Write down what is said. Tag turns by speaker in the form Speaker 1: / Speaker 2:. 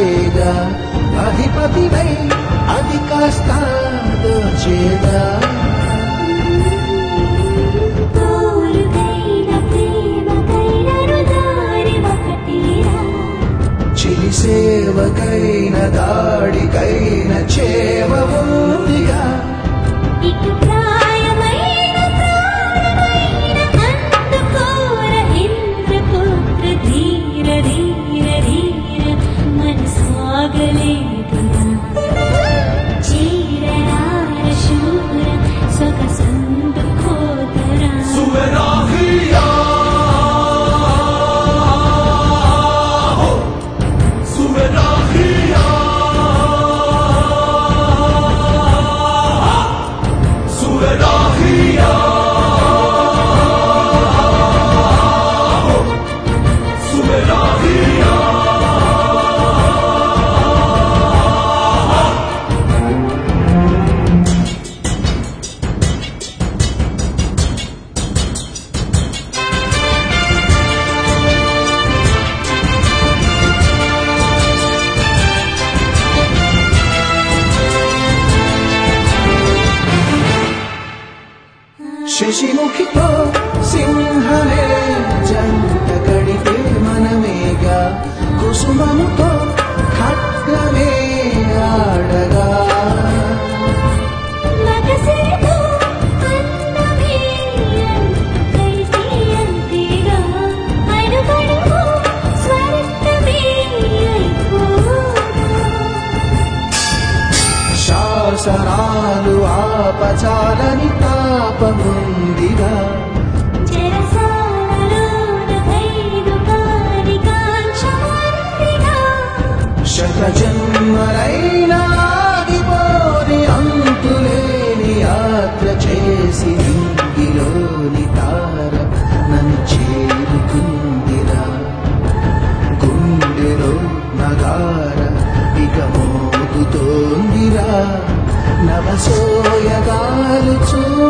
Speaker 1: మనవేగా అధిపతివై అది కాస్త దోచేదా
Speaker 2: తోలుకైన ప్రేమకైనను దారి ఒకటిరా
Speaker 1: చిలి సేవకైన దాడికైన చేవ ఉందిగా
Speaker 2: ఇటు ప్రాయమైన ప్రాణమైన అందుకోర ఇంద్రపుత్ర ధీర ధీర ధీర మనసాగలేదురా చీరరార శూర సొగసందుకోదరా
Speaker 1: శశిముఖితో సింహమే జంట కడితే మనమేగా కుసుమముతో ఖడ్గమే ఆడగా
Speaker 2: మగసిరితో అందమే కలిసి అంతేగా అడుగడుగు స్వర్గమే అయిపోగా
Speaker 1: శాసనాలు ఆపచాలని తాపముందిగా
Speaker 2: చెరసాలలోన ఖైదు కాని కాంక్షాంతిగా
Speaker 1: శత జన్మలైనా ఆగిపోని అంతులేని యాత్ర చేసి నింగిలోని తార నన్ను చేరుకుందిరా గుండెలో నగార ఇక మోగుతోందిరా నవసోయగాలు చూ